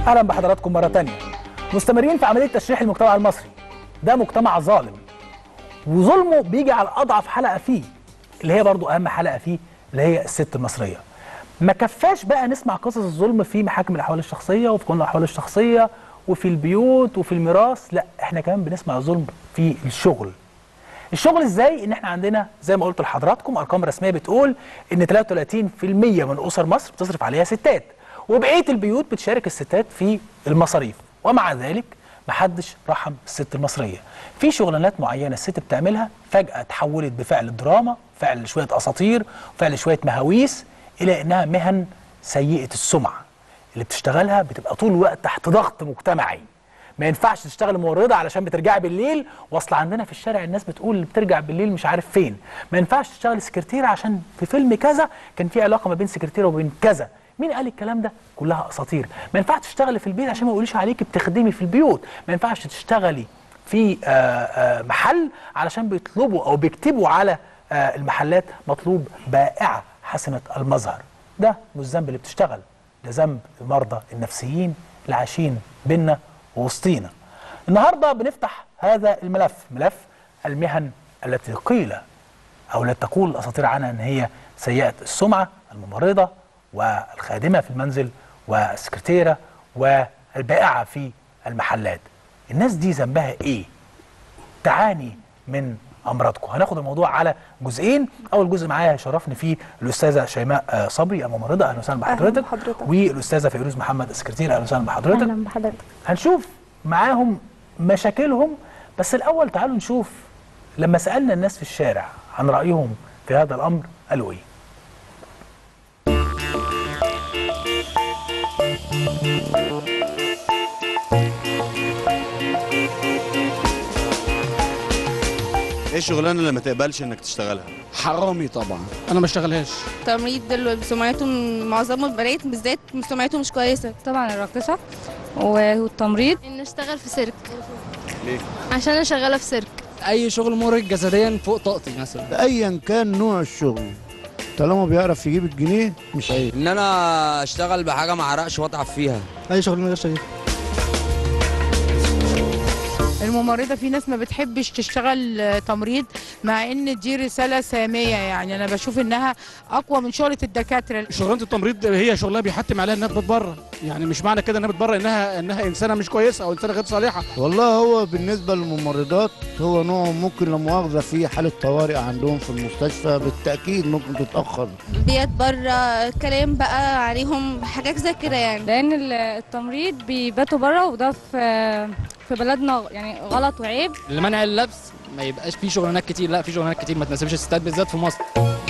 اهلا بحضراتكم مره تانية مستمرين في عمليه تشريح المجتمع المصري ده مجتمع ظالم وظلمه بيجي على اضعف حلقه فيه اللي هي برضو اهم حلقه فيه اللي هي الست المصريه ما كفاش بقى نسمع قصص الظلم في محاكم الاحوال الشخصيه وفي قانون الاحوال الشخصيه وفي البيوت وفي الميراث لا احنا كمان بنسمع ظلم في الشغل الشغل ازاي ان احنا عندنا زي ما قلت لحضراتكم ارقام رسميه بتقول ان 33% من اسر مصر بتصرف عليها ستات وبقيه البيوت بتشارك الستات في المصاريف ومع ذلك محدش رحم الست المصريه في شغلانات معينه الست بتعملها فجاه تحولت بفعل دراما فعل شويه اساطير فعل شويه مهاويس الى انها مهن سيئه السمعه اللي بتشتغلها بتبقى طول الوقت تحت ضغط مجتمعي ما ينفعش تشتغل ممرضه علشان بترجعي بالليل واصل عندنا في الشارع الناس بتقول اللي بترجع بالليل مش عارف فين ما ينفعش تشتغل سكرتيره عشان في فيلم كذا كان في علاقه ما بين سكرتيره وبين كذا مين قال الكلام ده كلها اساطير ما ينفعش تشتغلي في البيت عشان ما يقوليش عليكي بتخدمي في البيوت ما ينفعش تشتغلي في آآ آآ محل علشان بيطلبوا او بيكتبوا على المحلات مطلوب بائعه حسنه المظهر ده مش ذنب اللي بتشتغل ده ذنب المرضى النفسيين اللي عايشين بينا ووسطينا النهارده بنفتح هذا الملف ملف المهن التي قيل او التي تقول الاساطير عنها ان هي سيئه السمعه الممرضه والخادمه في المنزل والسكرتيره والبائعه في المحلات الناس دي ذنبها ايه تعاني من امراضكم هناخد الموضوع على جزئين اول جزء معايا هيشرفني فيه الاستاذه شيماء صبري الممرضه اهلا وسهلا بحضرتك والاستاذه فيروز محمد السكرتير اهلا وسهلا بحضرتك اهلا بحضرتك هنشوف معاهم مشاكلهم بس الاول تعالوا نشوف لما سالنا الناس في الشارع عن رايهم في هذا الامر قالوا ايه ايه الشغلانه اللي ما تقبلش انك تشتغلها حرامي طبعا انا ما اشتغلهاش تمريض دلوقتي سمعتهم معظم البنات بالذات سمعتهم مش كويسه طبعا الراقصه والتمريض ان اشتغل في سيرك ليه عشان انا شغاله في سيرك اي شغل مرهق جسديا فوق طاقتي مثلا ايا كان نوع الشغل طالما بيعرف يجيب الجنيه مش عيب ان انا اشتغل بحاجه ما اعرقش واتعب فيها اي شغل من غير شغل الممرضه في ناس ما بتحبش تشتغل تمريض مع ان دي رساله ساميه يعني انا بشوف انها اقوى من شغله الدكاتره شغلانه التمريض هي شغلها بيحتم عليها انها تبره يعني مش معنى كده انها بتبره انها انها انسانه مش كويسه او انسانه غير صالحه والله هو بالنسبه للممرضات هو نوع ممكن لا مؤاخذه في حاله طوارئ عندهم في المستشفى بالتاكيد ممكن تتاخر بيت بره كلام بقى عليهم حاجات زي كده يعني لان التمريض بيباتوا بره وده في في بلدنا يعني غلط وعيب لمنع اللبس ما يبقاش في شغلانات كتير لا في شغلانات كتير ما تناسبش الستات بالذات في مصر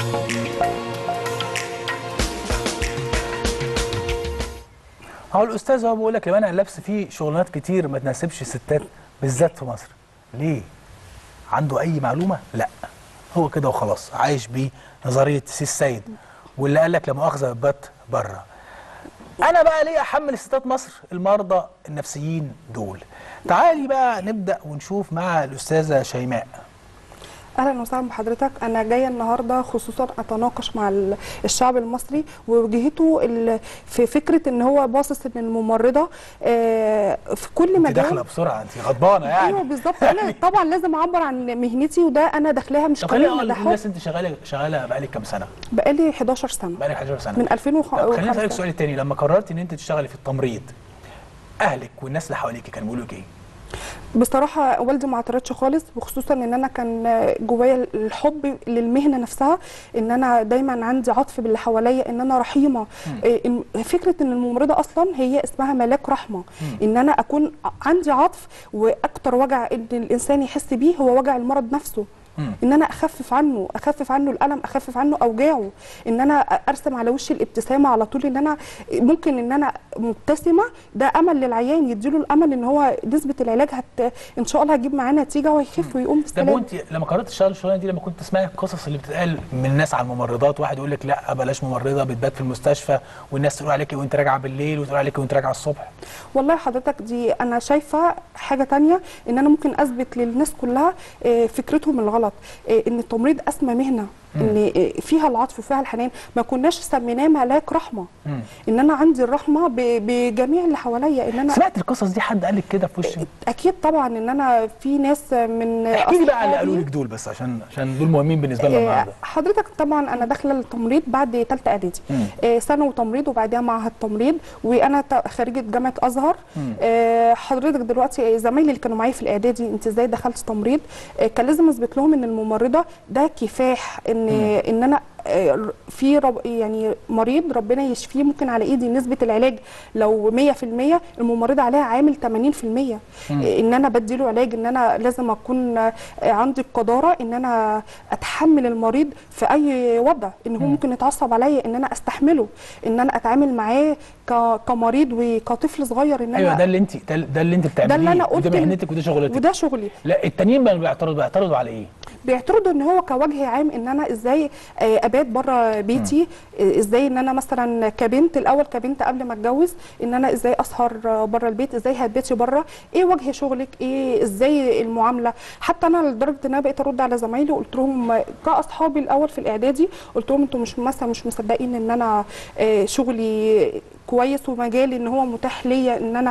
هو الاستاذ هو بيقول لك لمنع اللبس في شغلانات كتير ما تناسبش الستات بالذات في مصر ليه عنده اي معلومه لا هو كده وخلاص عايش بنظريه سي السيد واللي قال لك لا مؤاخذه بات بره انا بقى ليه احمل الستات مصر المرضى النفسيين دول تعالي بقى نبدا ونشوف مع الاستاذه شيماء اهلا وسهلا بحضرتك انا جايه النهارده خصوصا اتناقش مع الشعب المصري ووجهته في فكره ان هو باصص ان الممرضه في كل مجال داخله بسرعه انت غضبانه يعني ايوه بالظبط انا طبعا لازم اعبر عن مهنتي وده انا داخلاها مش كل الناس انت شغاله شغاله بقالك كام سنه بقالي 11 سنه بقالك 11 سنه من 2005 خليني اسالك السؤال الثاني لما قررتي ان انت تشتغلي في التمريض اهلك والناس اللي حواليك كانوا بيقولوا لك ايه بصراحه والدي ما اعترضش خالص وخصوصا ان انا كان جوايا الحب للمهنه نفسها ان انا دايما عندي عطف باللي حواليا ان انا رحيمه إن فكره ان الممرضه اصلا هي اسمها ملاك رحمه ان انا اكون عندي عطف واكتر وجع ان الانسان يحس بيه هو وجع المرض نفسه ان انا اخفف عنه اخفف عنه الالم اخفف عنه اوجاعه ان انا ارسم على وشي الابتسامه على طول ان انا ممكن ان انا مبتسمه ده امل للعيان يديله الامل ان هو نسبه العلاج هت ان شاء الله هتجيب معاه نتيجه وهيخف ويقوم بالسلامه. طب وانت لما قررت تشتغل الشغلانه دي لما كنت تسمعي القصص اللي بتتقال من الناس على الممرضات واحد يقول لك لا بلاش ممرضه بتبات في المستشفى والناس تقول عليكي وانت راجعه بالليل وتقول عليكي وانت راجعه الصبح والله حضرتك دي انا شايفه حاجه تانية ان انا ممكن اثبت للناس كلها فكرتهم الغلط ان التمريض اسمى مهنه ان فيها العطف وفيها الحنان ما كناش سميناه ملاك رحمه مم. ان انا عندي الرحمه ب- بجميع اللي حواليا ان انا سمعت القصص دي حد قال لك كده في وشك اكيد طبعا ان انا في ناس من احكي لي بقى على اللي أصحابي- قالوا لك دول بس عشان عشان دول مهمين بالنسبه لنا آه، النهارده حضرتك طبعا انا داخله التمريض بعد ثالثه اعدادي مم. آه، ثانوي تمريض وبعدها معهد تمريض وانا ت- خريجه جامعه ازهر مم. آه، حضرتك دلوقتي زمايلي اللي كانوا معايا في الاعدادي انت ازاي دخلت تمريض آه، كان لازم اثبت لهم ان الممرضه ده كفاح ان ان انا آه، في رب يعني مريض ربنا يشفيه ممكن على ايدي نسبه العلاج لو 100% الممرضه عليها عامل 80% آه، ان انا بديله علاج ان انا لازم اكون آه، عندي القداره ان انا اتحمل المريض في اي وضع ان هو ممكن يتعصب عليا ان انا استحمله ان انا اتعامل معاه ك- كمريض وكطفل صغير ان ايوه انا ده اللي انت ده, ده اللي انت بتعمليه اللي أنا قلت وده إن- مهنتك وده شغلتك وده شغلي لا التانيين بقى بيعترضوا بيعترضوا على ايه؟ بيعترضوا ان هو كوجه عام ان انا ازاي آه، ابات بره بيتي آه، ازاي ان انا مثلا كبنت الاول كبنت قبل ما اتجوز ان انا ازاي اسهر آه، بره البيت ازاي هتباتي بره ايه وجه شغلك ايه ازاي المعامله حتى انا لدرجه ان انا بقيت ارد على زمايلي وقلت لهم آه، كاصحابي الاول في الاعدادي قلت لهم انتوا مش مثلا مش مصدقين ان انا آه، شغلي كويس ومجالي ان هو متاح ليا ان انا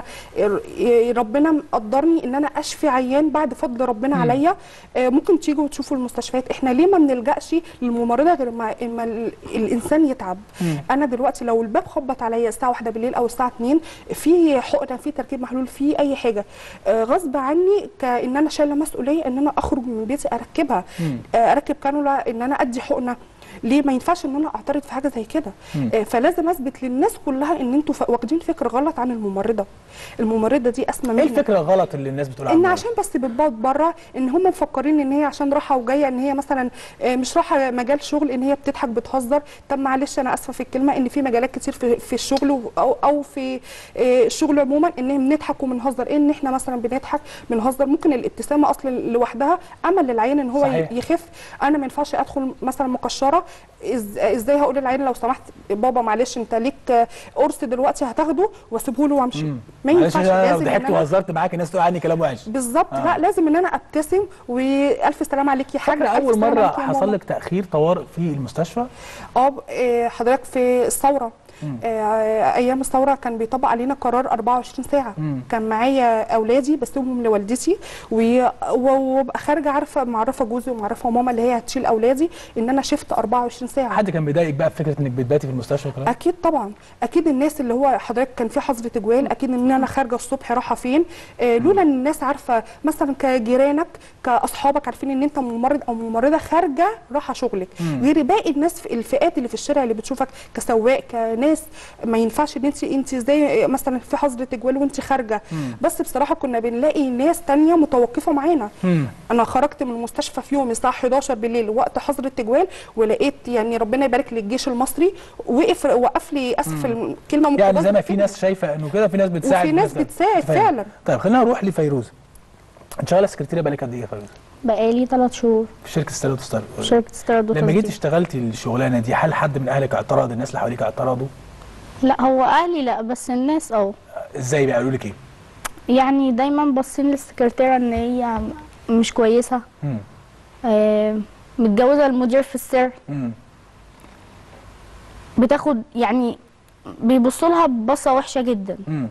ر- ربنا مقدرني ان انا اشفي عيان بعد فضل ربنا عليا آه، ممكن تيجوا وتشوفوا المستشفيات احنا ليه ما بنلجاش للممرضه غير ما, ما ال- الانسان يتعب انا دلوقتي لو الباب خبط عليا الساعه 1 بالليل او الساعه 2 في حقنه في تركيب محلول في اي حاجه آه، غصب عني كان انا شايله مسؤوليه ان انا اخرج من بيتي اركبها آه، اركب كانولا ان انا ادي حقنه ليه ما ينفعش ان انا اعترض في حاجه زي كده آه، فلازم اثبت للناس كلها ان انتوا ف- واخدين فكره غلط عن الممرضه الممرضه دي اسمى ايه مهنه الفكره الغلط اللي الناس بتقول ان عنها؟ عشان بس بتبقى بره ان هم مفكرين ان هي عشان راحه وجايه ان هي مثلا آه، مش راحه مجال شغل ان هي بتضحك بتهزر طب معلش انا اسفه في الكلمه ان في مجالات كتير في, في الشغل و- او او في آه، الشغل عموما ان بنضحك وبنهزر ان احنا مثلا بنضحك بنهزر ممكن الابتسامه اصلا لوحدها امل للعيان ان هو صحيح. ي- يخف انا ما ينفعش ادخل مثلا مقشره إز- ازاي هقول للعيان لو سمحت بابا معلش انت ليك آه، قرص دلوقتي هتاخده واسيبه له وامشي ما معلش ينفعش أنا لو لازم إن ضحكت أنا- وهزرت معاك الناس تقول عني كلام وحش بالظبط آه. لا لازم ان انا ابتسم والف سلام عليك يا حاجه فاكره ألف اول سلام مره عليك يا حصل ماما. لك تاخير طوارئ في المستشفى اه ب- آه، حضرتك في الثوره آه، ايام الثوره كان بيطبق علينا قرار 24 ساعه مم. كان معايا اولادي بسيبهم لوالدتي و- و- وابقى خارجه عارفه معرفه جوزي ومعرفه ماما اللي هي هتشيل اولادي ان انا شفت 24 ساعه حد كان بيضايقك بقى بفكره انك بتباتي في المستشفى وكلام اكيد طبعا اكيد الناس اللي هو حضرتك كان في حظر تجوال اكيد ان انا خارجه الصبح رايحه فين آه لولا ان الناس عارفه مثلا كجيرانك كاصحابك عارفين ان انت ممرض او ممرضه خارجه رايحه شغلك غير باقي الناس في الفئات اللي في الشارع اللي بتشوفك كسواق كناس ما ينفعش ان انت انت زي مثلا في حظر تجوال وانت خارجه بس بصراحه كنا بنلاقي ناس تانية متوقفه معانا مم. انا خرجت من المستشفى في يوم الساعه 11 بالليل وقت حظر التجوال ولقيت يعني ربنا يبارك للجيش المصري وقف وقف لي اسف الكلمه يعني زي ما مقتضبة في ناس شايفه انه كده في ناس بتساعد وفي ناس بتساعد فاهم. فعلا. طيب خلينا نروح لفيروز انت شغاله سكرتيره بقالك قد ايه يا فيروز؟ بقالي ثلاث شهور في شركه ستارت ستار في شركة استيراد لما جيتي وتصدير اشتغلتي الشغلانه دي هل حد من اهلك اعترض الناس اللي حواليك اعترضوا؟ لا هو اهلي لا بس الناس اه ازاي بقى قالوا لك ايه؟ يعني دايما باصين للسكرتيرة ان هي مش كويسة مم. آه متجوزة المدير في السر مم. بتاخد يعني بيبصوا لها ببصة وحشة جدا مم.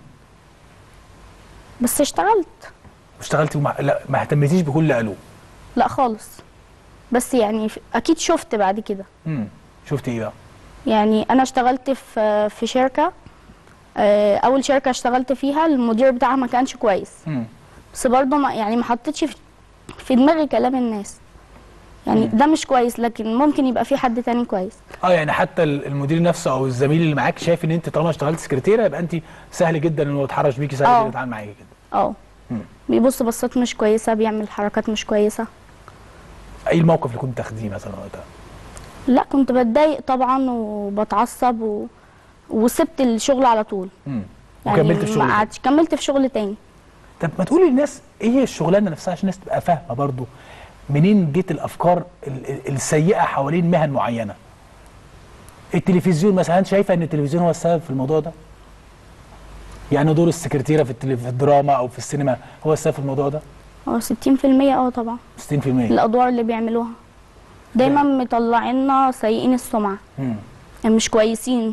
بس اشتغلت اشتغلتي وما لا ما اهتمتيش بكل اللي قالوه لا خالص بس يعني ف- اكيد شفت بعد كده مم. شفتي ايه بقى؟ يعني انا اشتغلت في في شركة آه، اول شركة اشتغلت فيها المدير بتاعها ما كانش كويس مم. بس برضه ما يعني ما حطيتش في- في دماغي كلام الناس يعني ده مش كويس لكن ممكن يبقى في حد تاني كويس اه يعني حتى ال- المدير نفسه او الزميل اللي معاك شايف ان انت طالما اشتغلت سكرتيره يبقى انت سهل جدا انه يتحرش بيكي سهل آه. جدا يتعامل معاكي كده اه مم. بيبص بصات مش كويسة بيعمل حركات مش كويسة ايه الموقف اللي كنت تاخديه مثلا وقتها؟ لا كنت بتضايق طبعا وبتعصب و... وسبت الشغل على طول مم. يعني وكملت في شغل ما تاني. قعدتش كملت في شغل تاني طب ما تقولي للناس ايه هي الشغلانه نفسها عشان الناس تبقى فاهمه برضو منين جت الافكار ال- ال- السيئه حوالين مهن معينه التلفزيون مثلا انت شايفه ان التلفزيون هو السبب في الموضوع ده يعني دور السكرتيره في, التلف... في الدراما او في السينما هو السبب في الموضوع ده هو 60% اه طبعا 60% الادوار اللي بيعملوها دايما مطلعينا سيئين السمعه مم. يعني مش كويسين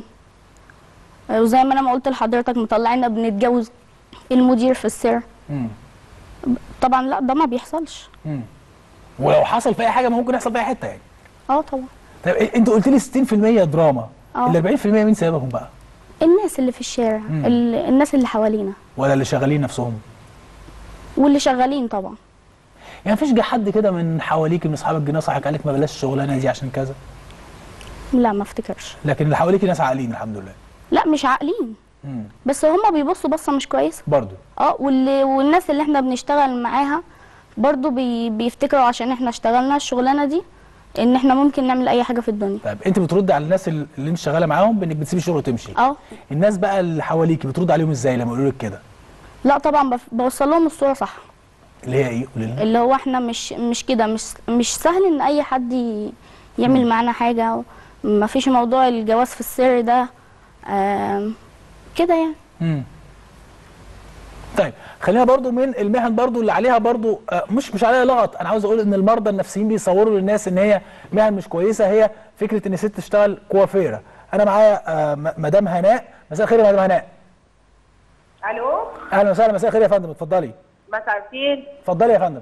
وزي ما انا ما قلت لحضرتك مطلعينا بنتجوز المدير في السر مم. طبعا لا ده ما بيحصلش مم. ولو حصل في اي حاجه ممكن يحصل في اي حته يعني اه طبعا طيب إيه- انت قلت لي 60% دراما اه. ال 40% مين سببهم بقى الناس اللي في الشارع مم. ال- الناس اللي حوالينا ولا اللي شغالين نفسهم واللي شغالين طبعا يعني مفيش جه حد كده من حواليك من اصحاب الجنيه صحك قال لك ما بلاش الشغلانه دي عشان كذا لا ما افتكرش لكن اللي حواليك ناس عاقلين الحمد لله لا مش عاقلين مم. بس هما بيبصوا بصه مش كويسه برضو اه واللي والناس اللي احنا بنشتغل معاها برضو بي بيفتكروا عشان احنا اشتغلنا الشغلانه دي ان احنا ممكن نعمل اي حاجه في الدنيا طيب انت بترد على الناس اللي اللي انت شغاله معاهم بانك بتسيبي الشغل وتمشي اه الناس بقى اللي حواليك بترد عليهم ازاي لما يقولوا لك كده لا طبعا بف- بوصل لهم الصوره صح اللي هي ايه قولي لنا اللي هو احنا مش مش كده مش مش سهل ان اي حد ي- يعمل معانا حاجه ما فيش موضوع الجواز في السر ده آم، كده يعني مم. طيب خلينا برضو من المهن برضو اللي عليها برضو آه، مش مش عليها لغط انا عاوز اقول ان المرضى النفسيين بيصوروا للناس ان هي مهن مش كويسه هي فكره ان ست تشتغل كوافيره انا معايا آه، م- مدام هناء مساء الخير يا مدام هناء الو اهلا وسهلا مساء الخير يا فندم اتفضلي مساء الخير اتفضلي يا فندم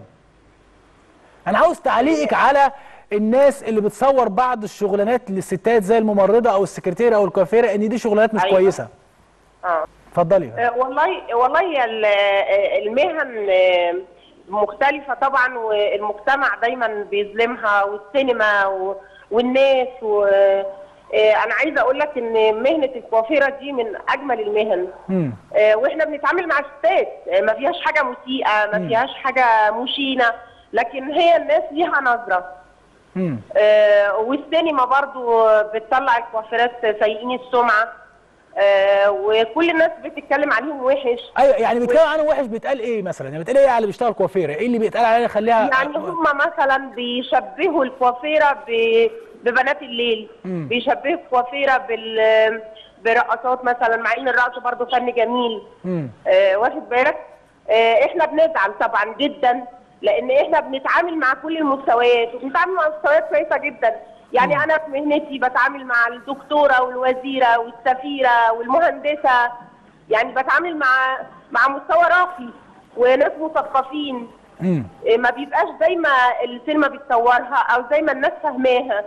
انا عاوز تعليقك على الناس اللي بتصور بعض الشغلانات للستات زي الممرضه او السكرتيره او الكوافيره ان دي شغلانات مش أيوة. كويسه اه اتفضلي آه، والله والله هي ال- آه، المهن آه، مختلفة طبعا والمجتمع دايما بيظلمها والسينما و- والناس و آه، انا عايزه اقول لك ان مهنه الكوافيره دي من اجمل المهن امم آه، واحنا بنتعامل مع ستات آه، ما فيهاش حاجه مسيئه ما مم. فيهاش حاجه مشينه لكن هي الناس ليها نظره امم آه، والسينما برضو بتطلع الكوافيرات سيئين السمعه آه، وكل الناس بتتكلم عليهم وحش ايوه يعني بيتكلم عنه وحش بيتقال ايه مثلا يعني بيتقال ايه على اللي بيشتغل كوافيره ايه اللي بيتقال عليه يخليها يعني هم مثلا بيشبهوا الكوافيره ب- ببنات الليل مم. بيشبهوا الكوافيره بال برقصات مثلا مع ان الرقص برضو فن جميل امم آه، واخد بالك آه، احنا بنزعل طبعا جدا لان احنا بنتعامل مع كل المستويات وبنتعامل مع مستويات كويسه جدا يعني انا في مهنتي بتعامل مع الدكتوره والوزيره والسفيره والمهندسه يعني بتعامل مع مع مستوى راقي وناس مثقفين امم آه، ما بيبقاش زي ما السينما بتصورها او زي ما الناس فاهماها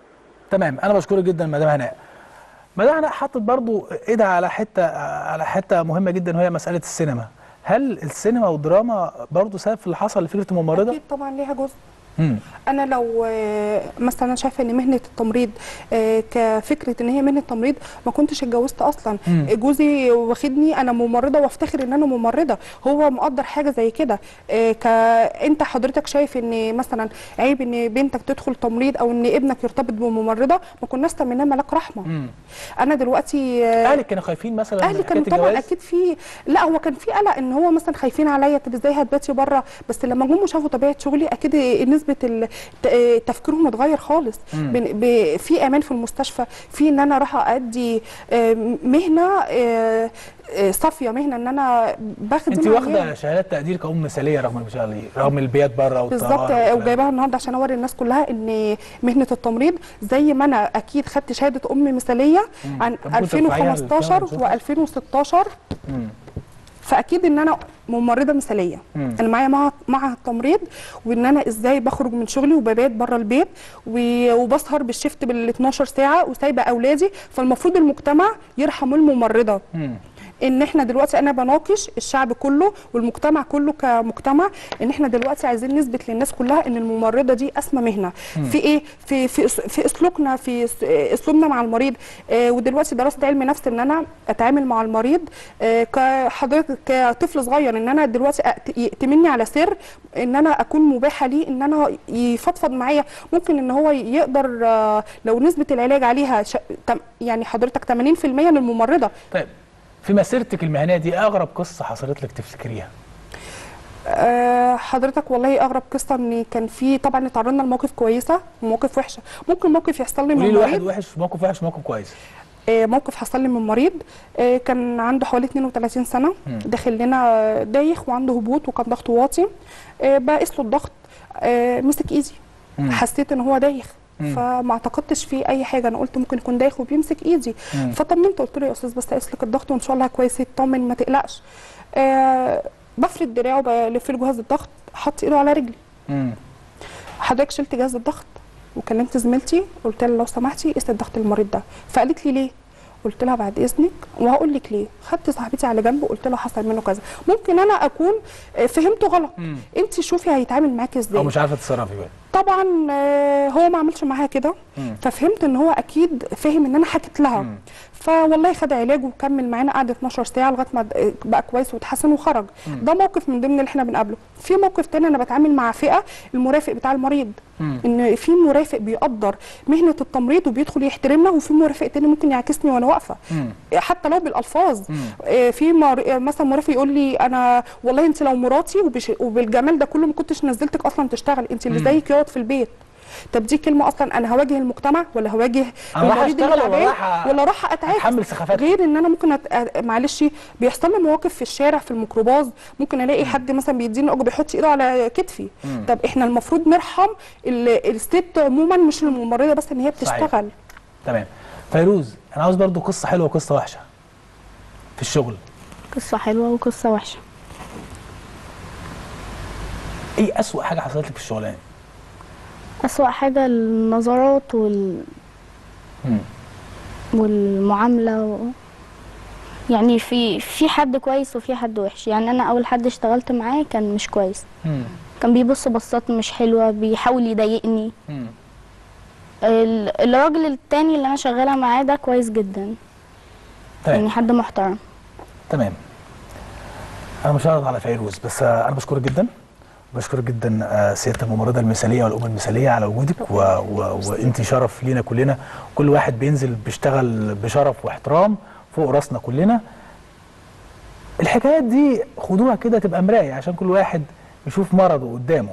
تمام انا بشكرك جدا مدام هناء مدام هناء حطت برضو ايدها على حته على حته مهمه جدا وهي مساله السينما هل السينما والدراما برضو سبب في اللي حصل لفكره الممرضه اكيد طبعا ليها جزء امم انا لو آه، مثلا أنا شايفه ان مهنه التمريض آه، كفكره ان هي مهنه تمريض ما كنتش اتجوزت اصلا مم. جوزي واخدني انا ممرضه وافتخر ان انا ممرضه هو مقدر حاجه زي كده آه، ك انت حضرتك شايف ان مثلا عيب ان بنتك تدخل تمريض او ان ابنك يرتبط بممرضه ما كناش تمناه ملاك رحمه امم انا دلوقتي آه، اهلك كانوا خايفين مثلا من اهلي حكاية كانوا طبعا الجواز؟ اكيد في لا هو كان في قلق ان هو مثلا خايفين عليا طب ازاي هتباتي بره بس لما جم وشافوا طبيعه شغلي اكيد نسبه ال- ت- تفكيرهم اتغير خالص مم. بن- ب- في امان في المستشفى في ان انا راح ادي آه، مهنه آه، آه، صافيه مهنه ان انا بخدم انت عيال. واخده شهادات تقدير كأم مثاليه رغم انك بتشتغلي رغم البيات بره بالظبط والطهارة آه، والكلام. وجايباها النهارده عشان اوري الناس كلها ان مهنه التمريض زي ما انا اكيد خدت شهاده ام مثاليه مم. عن طب ممكن ترفعيها 2015 للكاميرا و2016 مم. فاكيد ان انا ممرضه مثاليه مم. انا معايا مع مع التمريض وان انا ازاي بخرج من شغلي وببات بره البيت و- وبسهر بالشفت بال 12 ساعه وسايبه اولادي فالمفروض المجتمع يرحم الممرضه مم. ان احنا دلوقتي انا بناقش الشعب كله والمجتمع كله كمجتمع ان احنا دلوقتي عايزين نثبت للناس كلها ان الممرضه دي اسمى مهنه مم. في ايه في في أس- في اسلوبنا في أس- اسلوبنا مع المريض آه ودلوقتي دراسه علم نفس ان انا اتعامل مع المريض آه كحضرتك كطفل صغير ان انا دلوقتي أت- يأتمني على سر ان انا اكون مباحه ليه ان انا يفضفض معايا ممكن ان هو يقدر آه لو نسبه العلاج عليها ش... تم- يعني حضرتك 80% للممرضه طيب في مسيرتك المهنيه دي إيه اغرب قصه حصلت لك تفتكريها أه حضرتك والله اغرب قصه ان كان في طبعا اتعرضنا لمواقف كويسه ومواقف وحشه ممكن موقف يحصل لي قولي من لي واحد مريض وحش موقف وحش موقف كويس آه، موقف حصل لي من مريض آه، كان عنده حوالي 32 سنه مم. داخل لنا دايخ وعنده هبوط وكان ضغطه واطي آه، بقيس له الضغط آه، مسك ايدي مم. حسيت ان هو دايخ مم. فما اعتقدتش فيه اي حاجه انا قلت ممكن يكون دايخ وبيمسك ايدي مم. فطمنت قلت له يا استاذ بس قيس لك الضغط وان شاء الله كويس يطمن ما تقلقش آه بفرد دراعه بلف له جهاز الضغط حط ايده على رجلي مم. حضرتك شلت جهاز الضغط وكلمت زميلتي قلت لها لو سمحتي قيس الضغط المريض ده فقالت لي ليه قلت لها بعد اذنك وهقول لك ليه خدت صاحبتي على جنب وقلت لها حصل منه كذا ممكن انا اكون آه، فهمته غلط مم. انت شوفي هيتعامل معاكي ازاي او مش عارفه تتصرفي بقى طبعا آه، هو ما عملش معاها كده مم. ففهمت ان هو اكيد فاهم ان انا حكيت لها مم. فوالله خد علاجه وكمل معانا قعد 12 ساعه لغايه ما د- بقى كويس وتحسن وخرج ده موقف من ضمن اللي احنا بنقابله في موقف تاني انا بتعامل مع فئه المرافق بتاع المريض مم. ان في مرافق بيقدر مهنه التمريض وبيدخل يحترمنا وفي مرافق تاني ممكن يعكسني وانا واقفه مم. حتى لو بالالفاظ مم. آه، في مر... آه، مثلا مرافق يقول لي انا والله انت لو مراتي وبش... وبالجمال ده كله ما كنتش نزلتك اصلا تشتغل انت اللي مم. زيك يقعد في البيت طب دي كلمه اصلا انا هواجه المجتمع ولا هواجه أنا رايح المريض اللي أشتغل ولا تعبان رايح أ- ولا راح اتعافى أتحمل سخافات غير ان انا ممكن أت... آه، معلش بيحصل لي مواقف في الشارع في الميكروباص ممكن الاقي حد مثلا بيديني اجر بيحط ايده على كتفي مم. طب احنا المفروض نرحم ال- الست عموما مش الممرضه بس ان هي صحيح. بتشتغل تمام فيروز انا عاوز برضو قصه حلوه وقصه وحشه في الشغل قصة حلوة وقصة وحشة ايه اسوأ حاجه حصلت لك في الشغلانه أسوأ حاجة النظرات وال... مم. والمعاملة و... يعني في في حد كويس وفي حد وحش يعني أنا أول حد اشتغلت معاه كان مش كويس مم. كان بيبص بصات مش حلوة بيحاول يضايقني مم. ال- الراجل التاني اللي أنا شغالة معاه ده كويس جدا يعني تمام حد محترم تمام انا مش هعرض على فيروز بس آه، انا بشكرك جدا بشكرك جدا آه، سياده الممرضه المثاليه والام المثاليه على وجودك و... و... وانت شرف لينا كلنا كل واحد بينزل بيشتغل بشرف واحترام فوق راسنا كلنا الحكايات دي خدوها كده تبقى مرايه عشان كل واحد يشوف مرضه قدامه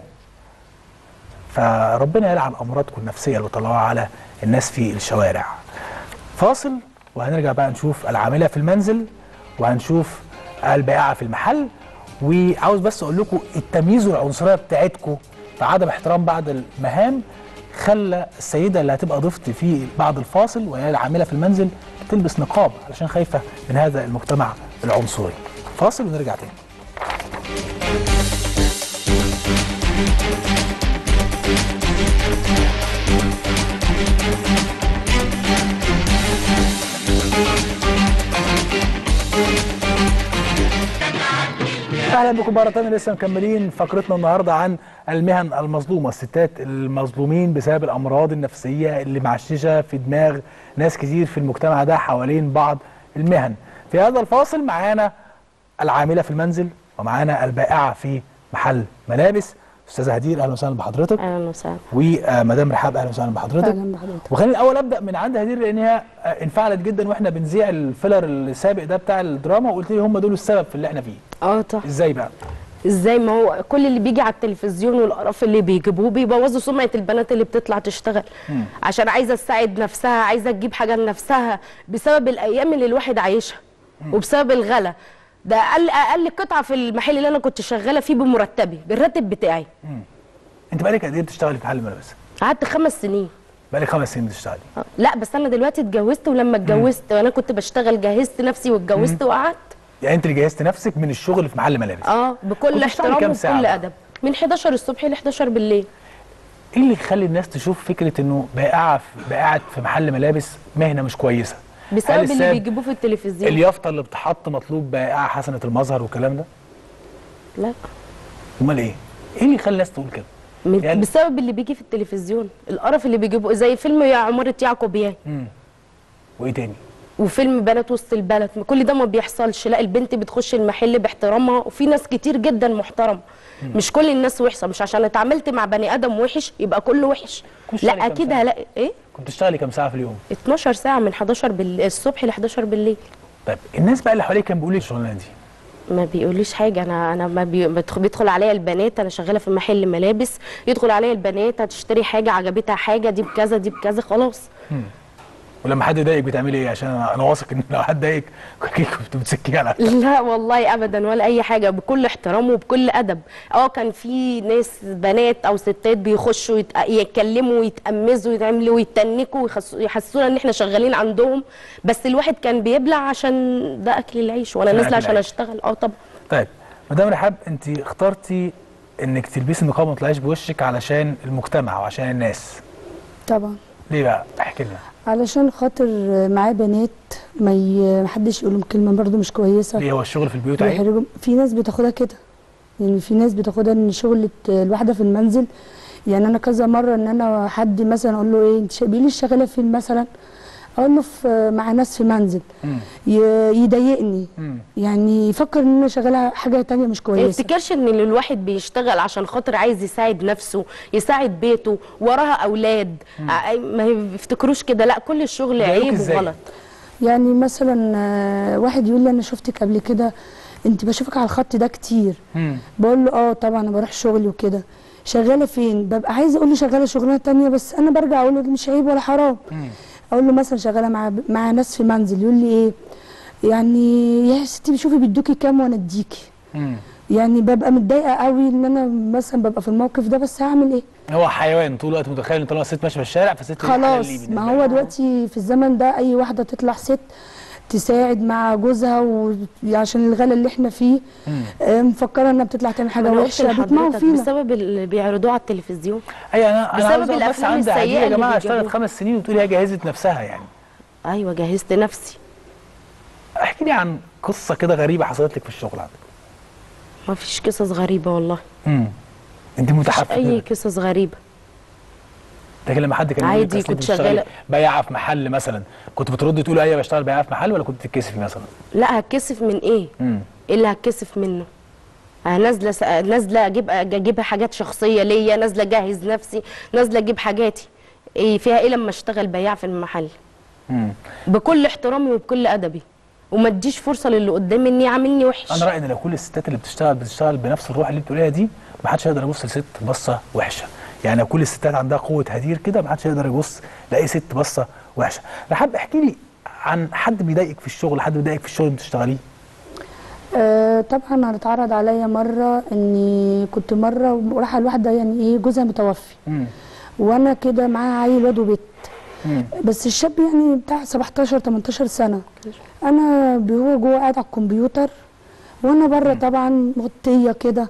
فربنا يلعن امراضكم النفسيه اللي بتطلعوها على الناس في الشوارع فاصل وهنرجع بقى نشوف العامله في المنزل وهنشوف البائعه في المحل وعاوز بس اقول لكم التمييز والعنصريه بتاعتكم في عدم احترام بعض المهام خلى السيده اللي هتبقى ضيفتي في بعد الفاصل وهي العامله في المنزل تلبس نقاب علشان خايفه من هذا المجتمع العنصري فاصل ونرجع تاني اهلا بكم مره ثانيه لسه مكملين فقرتنا النهارده عن المهن المظلومه الستات المظلومين بسبب الامراض النفسيه اللي معششه في دماغ ناس كتير في المجتمع ده حوالين بعض المهن في هذا الفاصل معانا العامله في المنزل ومعانا البائعه في محل ملابس استاذه هدير اهلا وسهلا بحضرتك اهلا وسهلا ومدام رحاب اهلا وسهلا بحضرتك اهلا بحضرتك وخليني الاول ابدا من عند هدير لان هي آه، انفعلت جدا واحنا بنذيع الفيلر السابق ده بتاع الدراما وقلت لي هم دول السبب في اللي احنا فيه اه طبعا ازاي بقى ازاي ما هو كل اللي بيجي على التلفزيون والقرف اللي بيجيبوه بيبوظوا سمعه البنات اللي بتطلع تشتغل مم. عشان عايزه تساعد نفسها عايزه تجيب حاجه لنفسها بسبب الايام اللي الواحد عايشها وبسبب الغلا ده اقل اقل قطعه في المحل اللي انا كنت شغاله فيه بمرتبي بالراتب بتاعي انت بقالك قد ايه بتشتغلي في محل ملابس قعدت خمس سنين بقالك خمس سنين بتشتغلي آه، لا بس انا دلوقتي اتجوزت ولما اتجوزت وانا كنت بشتغل جهزت نفسي واتجوزت وقعدت يعني انت اللي جهزت نفسك من الشغل في محل ملابس اه بكل كنت بتشتغلي احترام كام ساعة وبكل بقى؟ ادب من 11 الصبح ل 11 بالليل ايه اللي يخلي الناس تشوف فكره انه بائعه في بائعه في محل ملابس مهنه مش كويسه هل بسبب اللي السبب بيجيبوه في التلفزيون اليافطه اللي بتحط مطلوب بائعه حسنه المظهر والكلام ده لا امال ايه ايه اللي يخلي الناس تقول كده من يعني- بسبب اللي بيجي في التلفزيون القرف اللي بيجيبوه زي فيلم يا عمارة يعقوبيان امم وايه تاني وفيلم بنات وسط البلد كل ده ما بيحصلش لا البنت بتخش المحل باحترامها وفي ناس كتير جدا محترمه مش كل الناس وحشه مش عشان اتعاملت مع بني ادم وحش يبقى كله وحش كنت شغالة لا كام اكيد ساعة؟ هلاقي ايه كنت بتشتغلي كام ساعه في اليوم 12 ساعه من 11 بال... الصبح ل 11 بالليل طيب الناس بقى اللي حواليك كانوا بيقولوا لي الشغلانه دي ما بيقوليش حاجه انا انا ما بي... بيدخل, بيدخل عليا البنات انا شغاله في محل ملابس يدخل عليا البنات هتشتري حاجه عجبتها حاجه دي بكذا دي بكذا خلاص ولما حد يضايقك بتعملي ايه عشان انا أنا واثق ان لو حد ضايقك كنت بتسكيه على لا والله ابدا ولا اي حاجه بكل احترام وبكل ادب اه كان في ناس بنات او ستات بيخشوا يت... يتكلموا ويتأمزوا ويتعملوا ويتنكوا ويخص- يحسونا ان احنا شغالين عندهم بس الواحد كان بيبلع عشان ده اكل العيش وانا عشان نازله أكل عشان العيش. اشتغل اه طبعا طيب مدام رحاب انت اخترتي انك تلبسي النقاب وما تطلعيش بوشك علشان المجتمع وعشان الناس طبعا ليه بقى احكي لنا علشان خاطر معاه بنات ما ي- محدش يقول لهم كلمه برضو مش كويسه ليه هو الشغل في البيوت عيب بيحرجهم في ناس بتاخدها كده يعني في ناس بتاخدها ان شغلة الواحده في المنزل يعني انا كذا مره ان انا حد مثلا اقول له ايه انت شا- بيقول لي شغاله فين مثلا اقول له في مع ناس في منزل ي- يضايقني يعني يفكر ان انا شغاله حاجه تانية مش ما كويسه يفتكرش ان الواحد بيشتغل عشان خاطر عايز يساعد نفسه يساعد بيته وراها اولاد ع- ما يفتكروش كده لا كل الشغل ضايقوك عيب إزاي؟ وغلط يعني مثلا آه، واحد يقول لي انا شفتك قبل كده انت بشوفك على الخط ده كتير بقول له اه طبعا انا بروح شغلي وكده شغاله فين ببقى عايزه اقول له شغاله شغلانه تانية بس انا برجع اقول له مش عيب ولا حرام اقول له مثلا شغاله مع مع ناس في منزل يقول لي ايه يعني يا ستي شوفي بيدوكي كام وانا اديكي يعني ببقى متضايقه قوي ان انا مثلا ببقى في الموقف ده بس هعمل ايه هو حيوان طول الوقت متخيل ان طالما الست ماشيه في الشارع فالست دي حلال خلاص ليه ما بالنسبة هو دلوقتي في الزمن ده اي واحده تطلع ست تساعد مع جوزها وعشان الغلا اللي احنا فيه آه، مفكره انها بتطلع تعمل حاجه ما أنا قلت وحشه بيطمعوا لحضرتك فينا بسبب اللي بيعرضوه على التلفزيون ايوه انا انا عاوز بسبب أقول بس الافلام عندي عاديه السيئه يا اللي جماعه اشتغلت بيجيبوها. خمس سنين وتقولي هي جهزت نفسها يعني ايوه جهزت نفسي احكي لي عن قصه كده غريبه حصلت لك في الشغل عندك ما فيش قصص غريبه والله امم انت مفيش متحفزه اي قصص غريبه لكن لما حد كان يقول لك عادي، أصل كنت أنت بتشتغلي شغالة- بياعه في محل مثلا كنت بتردي تقولي ايوه بشتغل بياعه في محل ولا كنت بتتكسفي مثلا لا هتكسف من ايه امم ايه اللي هتكسف منه أنا نازله س- نازله اجيب اجيب حاجات شخصيه ليا نازله اجهز نفسي نازله اجيب حاجاتي ايه فيها ايه لما اشتغل بياع في المحل امم بكل احترامي وبكل ادبي وما اديش فرصه للي قدامي ان يعاملني وحش انا رايي ان لو كل الستات اللي بتشتغل بتشتغل بنفس الروح اللي بتقوليها دي ما حدش هيقدر يبص لست بصه وحشه يعني لو كل الستات عندها قوه هدير كده ما حدش هيقدر يبص لاي ست بصه وحشه رحاب احكي لي عن حد بيضايقك في الشغل حد بيضايقك في الشغل اللي بتشتغليه آه طبعا انا اتعرض عليا مره اني كنت مره رايحه لواحده يعني ايه جوزها متوفي امم وانا كده معاها عيل واد وبنت امم بس الشاب يعني بتاع 17 18 سنه انا ب- هو جوه قاعد على الكمبيوتر وانا بره طبعا مغطيه كده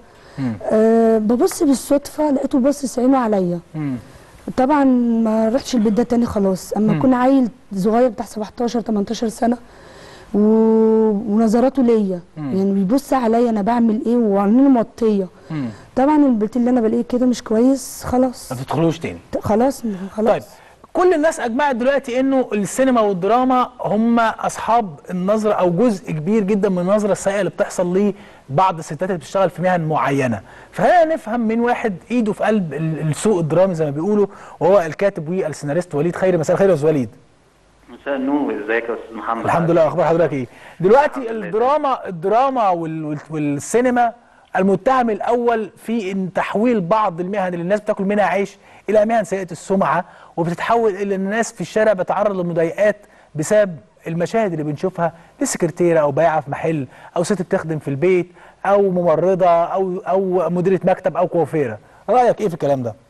أه ببص بالصدفه لقيته باصص عينه عليا امم طبعا ما رحتش البيت ده تاني خلاص اما مم. اكون عيل صغير بتاع 17 18 سنه و... ونظراته ليا مم. يعني بيبص عليا انا بعمل ايه وعيني موطيه امم طبعا البيت اللي انا بلاقيه كده مش كويس خلاص ما تدخلوش تاني خلاص خلاص طيب كل الناس اجمعت دلوقتي انه السينما والدراما هم اصحاب النظره او جزء كبير جدا من النظره السيئه اللي بتحصل لبعض الستات اللي بتشتغل في مهن معينه فخلينا نفهم من واحد ايده في قلب ال- السوق الدرامي زي ما بيقولوا وهو الكاتب والسيناريست وليد خيري مساء الخير يا استاذ وليد مساء النور ازيك يا استاذ محمد الحمد لله اخبار حضرتك ايه دلوقتي الدراما الدراما وال- وال- والسينما المتهم الاول في ان تحويل بعض المهن اللي الناس بتاكل منها عيش الى مهن سيئه السمعه وبتتحول الى الناس في الشارع بتتعرض لمضايقات بسبب المشاهد اللي بنشوفها لسكرتيره او بائعه في محل او ست بتخدم في البيت او ممرضه او او مديره مكتب او كوافيره رايك ايه في الكلام ده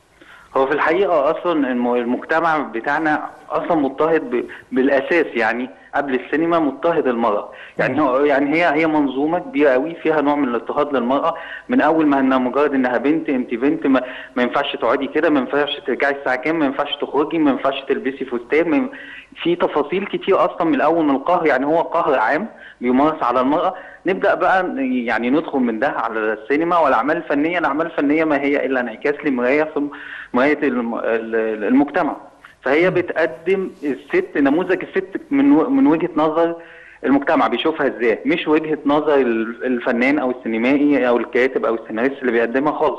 هو في الحقيقه اصلا الم- المجتمع بتاعنا اصلا مضطهد ب- بالاساس يعني قبل السينما مضطهد المراه يعني هو يعني هي هي منظومه كبيره قوي فيها نوع من الاضطهاد للمراه من اول ما انها مجرد انها بنت انت بنت ما, ما ينفعش تقعدي كده ما ينفعش ترجعي الساعه كام ما ينفعش تخرجي ما ينفعش تلبسي فستان ما ين- في تفاصيل كتير اصلا من الاول من القهر يعني هو قهر عام بيمارس على المراه نبدا بقى ن- يعني ندخل من ده على السينما والاعمال الفنيه الاعمال الفنيه ما هي الا انعكاس لمرايه في مرايه الم- ال- المجتمع فهي بتقدم الست نموذج الست من و- من وجهه نظر المجتمع بيشوفها ازاي مش وجهه نظر ال- الفنان او السينمائي او الكاتب او السيناريست اللي بيقدمها خالص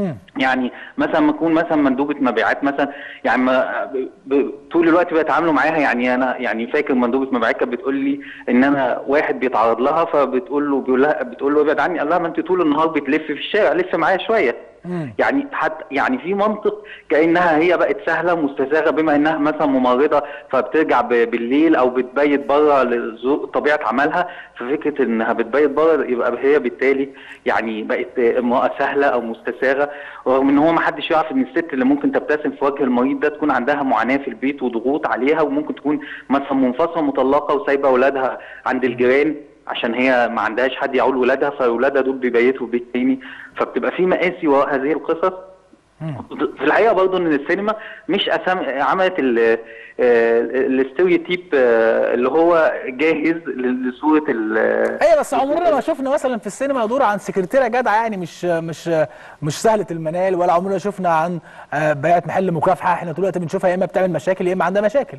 يعني مثلا ما اكون مثلا مندوبه مبيعات مثلا يعني ما ب... ب... طول الوقت بيتعاملوا معاها يعني انا يعني فاكر مندوبه مبيعات كانت بتقول لي ان انا واحد بيتعرض لها فبتقول له بيقول لها بتقول له ابعد عني قال لها ما انت طول النهار بتلف في الشارع لف معايا شويه يعني حتى يعني في منطق كانها هي بقت سهله مستساغه بما انها مثلا ممرضه فبترجع ب- بالليل او بتبيت بره لظروف- طبيعه عملها ففكره انها بتبيت بره يبقى هي بالتالي يعني بقت امراه سهله او مستساغه رغم ان هو ما حدش يعرف ان الست اللي ممكن تبتسم في وجه المريض ده تكون عندها معاناه في البيت وضغوط عليها وممكن تكون مثلا منفصله مطلقه وسايبه اولادها عند الجيران عشان هي ما عندهاش حد يعول ولادها فاولادها دول بيبيتوا في بيت تاني فبتبقى في مآسي وراء هذه القصص في الحقيقه برضه ان السينما مش أسام عملت ال- آه، الاستيريوتيب آه، اللي هو جاهز لصوره ال- ايوه بس عمرنا ما شفنا مثلا في السينما دور عن سكرتيره جدعه يعني مش مش مش سهله المنال ولا عمرنا شفنا عن آه، بيعه محل مكافحه احنا طول الوقت بنشوفها يا اما بتعمل مشاكل يا اما عندها مشاكل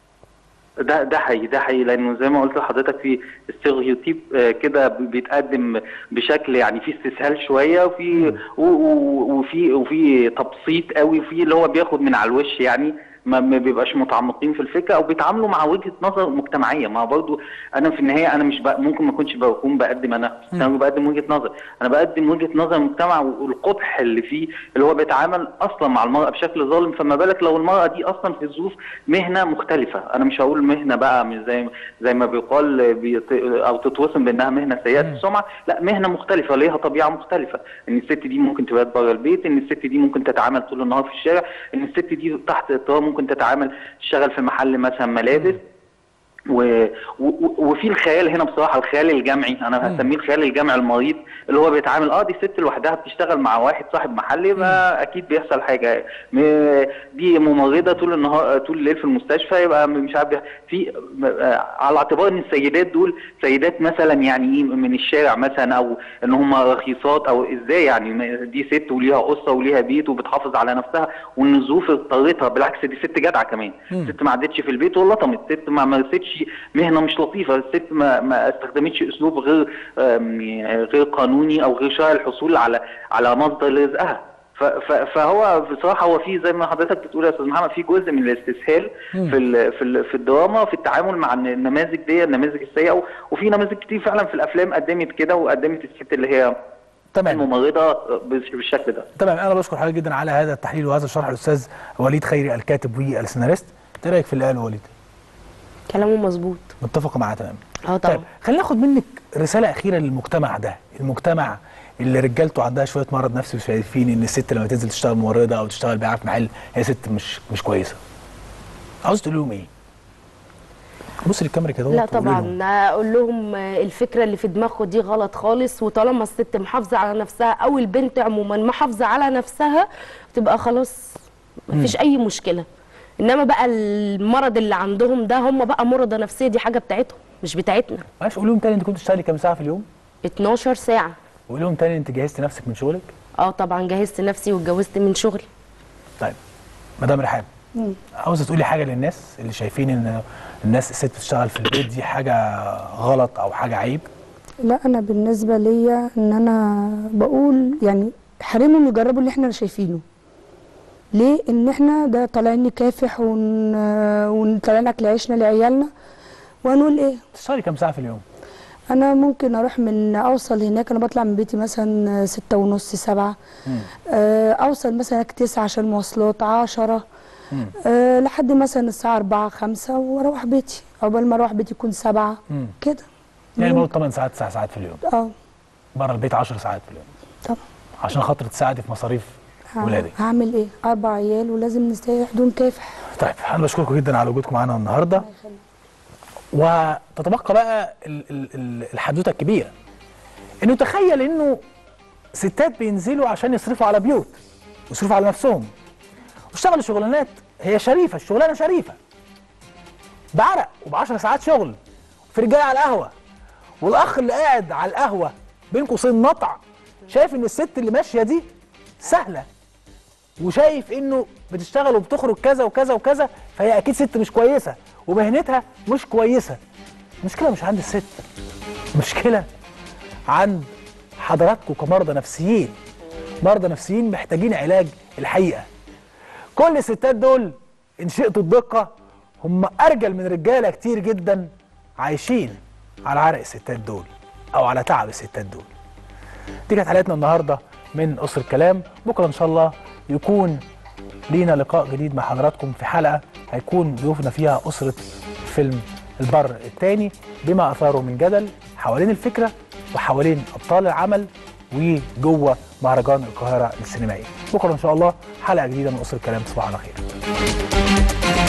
ده ده حقيقي ده حقيقي لانه زي ما قلت لحضرتك في استيريوتيب آه، كده ب- بيتقدم بشكل يعني في استسهال شويه وفي و- و- وفي وفي تبسيط قوي وفي اللي هو بياخد من على الوش يعني ما ما بيبقاش متعمقين في الفكره او بيتعاملوا مع وجهه نظر مجتمعيه ما برضو انا في النهايه انا مش بق... ممكن ما اكونش بكون بقدم انا انا بقدم وجهه نظر انا بقدم وجهه نظر المجتمع والقبح اللي فيه اللي هو بيتعامل اصلا مع المراه بشكل ظالم فما بالك لو المراه دي اصلا في ظروف مهنه مختلفه انا مش هقول مهنه بقى مش زي زي ما بيقال بيط... او تتوصم بانها مهنه سيئه السمعه لا مهنه مختلفه ليها طبيعه مختلفه ان الست دي ممكن تبات بره البيت ان الست دي ممكن تتعامل طول النهار في الشارع ان الست دي تحت اضطراب ممكن تتعامل تشتغل في محل مثلا ملابس و... و... وفي الخيال هنا بصراحه الخيال الجمعي انا هسميه الخيال الجمعي المريض اللي هو بيتعامل اه دي ست لوحدها بتشتغل مع واحد صاحب محل يبقى اكيد بيحصل حاجه م... دي ممرضه طول النهار طول الليل في المستشفى يبقى مش عارف في آه، على اعتبار ان السيدات دول سيدات مثلا يعني ايه من الشارع مثلا او ان هم رخيصات او ازاي يعني دي ست وليها اسره وليها بيت وبتحافظ على نفسها وان الظروف اضطرتها بالعكس دي ست جدعه كمان مم. ست ما عدتش في البيت ولطمت ست ما مارستش مهنه مش لطيفه الست ما ما استخدمتش اسلوب غير آم، غير قانوني او غير شرعي الحصول على على مصدر رزقها ف- ف- فهو بصراحه هو في زي ما حضرتك بتقول يا استاذ محمد في جزء من الاستسهال مم. في ال في ال في الدراما في التعامل مع النماذج دي النماذج السيئه وفي نماذج كتير فعلا في الافلام قدمت كده وقدمت الست اللي هي تمام الممرضه بال- بالشكل ده تمام انا بشكر حضرتك جدا على هذا التحليل وهذا الشرح الاستاذ وليد خيري الكاتب والسيناريست ايه رايك في اللي قاله وليد كلامه مظبوط متفقه معاه تمام اه طبعا طيب خلينا ناخد منك رساله اخيره للمجتمع ده المجتمع اللي رجالته عندها شويه مرض نفسي وشايفين ان الست لما تنزل تشتغل ممرضه او تشتغل بيعه في محل هي ست مش مش كويسه عاوز تقول لهم ايه بص للكاميرا كده لا وقولي لهم. طبعا اقول لهم الفكره اللي في دماغه دي غلط خالص وطالما الست محافظه على نفسها او البنت عموما محافظه على نفسها تبقى خلاص مفيش مم. اي مشكله انما بقى المرض اللي عندهم ده هم بقى مرضى نفسيه دي حاجه بتاعتهم مش بتاعتنا معلش قول لهم تاني انت كنت بتشتغلي كام ساعه في اليوم 12 ساعه وقول لهم تاني انت جهزت نفسك من شغلك اه طبعا جهزت نفسي واتجوزت من شغلي طيب مدام رحاب عاوزه تقولي حاجه للناس اللي شايفين ان الناس الست بتشتغل في البيت دي حاجه غلط او حاجه عيب لا انا بالنسبه ليا ان انا بقول يعني حرمهم يجربوا اللي احنا شايفينه ليه ان احنا ده طالعين نكافح ون... وطالعين اكل عيشنا لعيالنا وهنقول ايه بتشتغلي كام ساعه في اليوم انا ممكن اروح من اوصل هناك انا بطلع من بيتي مثلا ستة ونص سبعة آه، اوصل مثلا هناك تسعة عشان مواصلات عشرة مم. أه لحد مثلا الساعة أربعة خمسة وأروح بيتي عقبال ما أروح بيتي يكون سبعة مم. كده يعني مم. برضه 8 ساعات 9 ساعات في اليوم اه بره البيت 10 ساعات في اليوم طبعا عشان خاطر تساعدي في مصاريف ه- ولادك هعمل ايه أربع عيال ولازم نستريح دون كافح طيب انا بشكركم جدا على وجودكم معانا النهارده وتتبقى بقى ال- ال- ال- الحدوته الكبيره انه تخيل انه ستات بينزلوا عشان يصرفوا على بيوت ويصرفوا على نفسهم واشتغلوا شغلانات هي شريفه الشغلانه شريفه بعرق وب10 ساعات شغل في رجاله على القهوه والاخ اللي قاعد على القهوه بين قوسين نطع شايف ان الست اللي ماشيه دي سهله وشايف انه بتشتغل وبتخرج كذا وكذا وكذا فهي اكيد ست مش كويسه ومهنتها مش كويسه المشكله مش عند الست المشكله عند حضراتكم كمرضى نفسيين مرضى نفسيين محتاجين علاج الحقيقه كل الستات دول ان شئتوا الدقه هم ارجل من رجاله كتير جدا عايشين على عرق الستات دول او على تعب الستات دول دي كانت حلقتنا النهارده من اسر الكلام بكره ان شاء الله يكون لينا لقاء جديد مع حضراتكم في حلقه هيكون ضيوفنا فيها اسره فيلم البر الثاني بما اثاره من جدل حوالين الفكره وحوالين ابطال العمل وجوه مهرجان القاهره السينمائي بكره ان شاء الله حلقه جديده من اسر الكلام تصبحوا على خير